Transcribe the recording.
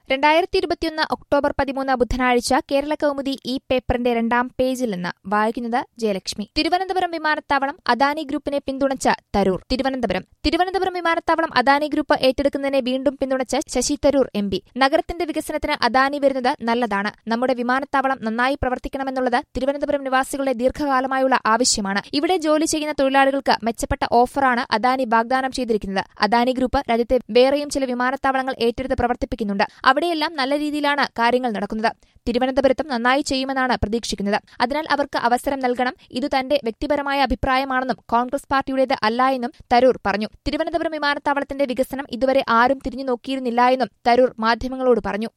രണ്ടായിരത്തി ഇരുപത്തിയൊന്ന് ഒക്ടോബർ പതിമൂന്ന് ബുധനാഴ്ച കേരള കൗമുദി ഈ പേപ്പറിന്റെ രണ്ടാം പേജിൽ നിന്ന് വായിക്കുന്നത് ജയലക്ഷ്മി തിരുവനന്തപുരം വിമാനത്താവളം അദാനി ഗ്രൂപ്പിനെ പിന്തുണച്ച തരൂർ തിരുവനന്തപുരം തിരുവനന്തപുരം വിമാനത്താവളം അദാനി ഗ്രൂപ്പ് ഏറ്റെടുക്കുന്നതിനെ വീണ്ടും പിന്തുണച്ച് ശശി തരൂർ എം പി നഗരത്തിന്റെ വികസനത്തിന് അദാനി വരുന്നത് നല്ലതാണ് നമ്മുടെ വിമാനത്താവളം നന്നായി പ്രവർത്തിക്കണമെന്നുള്ളത് തിരുവനന്തപുരം നിവാസികളുടെ ദീർഘകാലമായുള്ള ആവശ്യമാണ് ഇവിടെ ജോലി ചെയ്യുന്ന തൊഴിലാളികൾക്ക് മെച്ചപ്പെട്ട ഓഫറാണ് അദാനി വാഗ്ദാനം ചെയ്തിരിക്കുന്നത് അദാനി ഗ്രൂപ്പ് രാജ്യത്തെ വേറെയും ചില വിമാനത്താവളങ്ങൾ ഏറ്റെടുത്ത് പ്രവർത്തിപ്പിക്കുന്നുണ്ട് അവിടെയെല്ലാം നല്ല രീതിയിലാണ് കാര്യങ്ങൾ നടക്കുന്നത് തിരുവനന്തപുരത്തും നന്നായി ചെയ്യുമെന്നാണ് പ്രതീക്ഷിക്കുന്നത് അതിനാൽ അവർക്ക് അവസരം നൽകണം ഇത് തന്റെ വ്യക്തിപരമായ അഭിപ്രായമാണെന്നും കോൺഗ്രസ് പാർട്ടിയുടേത് അല്ല എന്നും തരൂർ പറഞ്ഞു തിരുവനന്തപുരം വിമാനത്താവളത്തിന്റെ വികസനം ഇതുവരെ ആരും തിരിഞ്ഞു നോക്കിയിരുന്നില്ല എന്നും തരൂർ മാധ്യമങ്ങളോട് പറഞ്ഞു